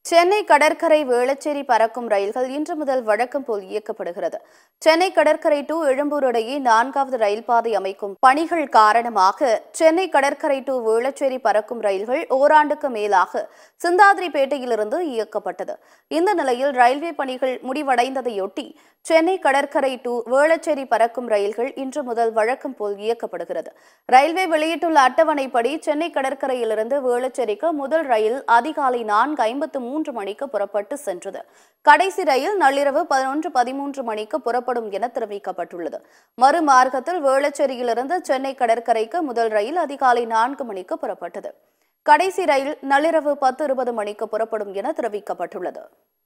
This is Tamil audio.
சென்னை கடற்கரை வேளச்சேரி பறக்கும் ரயில்கள் இன்று முதல் வழக்கம் போல் இயக்கப்படுகிறது சென்னை கடற்கரை டு எழும்பூர் இடையே நான்காவது ரயில் பாதை அமைக்கும் பணிகள் காரணமாக சென்னை கடற்கரை டு வேளச்சேரி பறக்கும் ரயில்கள் ஓராண்டுக்கு மேலாக சிந்தாதிரிப்பேட்டையிலிருந்து இயக்கப்பட்டது இந்த நிலையில் ரயில்வே பணிகள் முடிவடைந்ததையொட்டி சென்னை கடற்கரை டு வேளச்சேரி பறக்கும் ரயில்கள் இன்று முதல் வழக்கம் போல் இயக்கப்படுகிறது ரயில்வே வெளியிட்டுள்ள அட்டவணைப்படி சென்னை கடற்கரையிலிருந்து வேளச்சேரிக்கு முதல் ரயில் அதிகாலை நான்கு ஐம்பத்து மூன்று மணிக்கு புறப்பட்டு சென்றது கடைசி ரயில் நள்ளிரவு பதினொன்று பதிமூன்று மணிக்கு புறப்படும் என தெரிவிக்கப்பட்டுள்ளது மறுமார்க்கத்தில் வேளச்சேரியிலிருந்து சென்னை கடற்கரைக்கு முதல் ரயில் அதிகாலை நான்கு மணிக்கு புறப்பட்டது கடைசி ரயில் நள்ளிரவு பத்து இருபது மணிக்கு புறப்படும் என தெரிவிக்கப்பட்டுள்ளது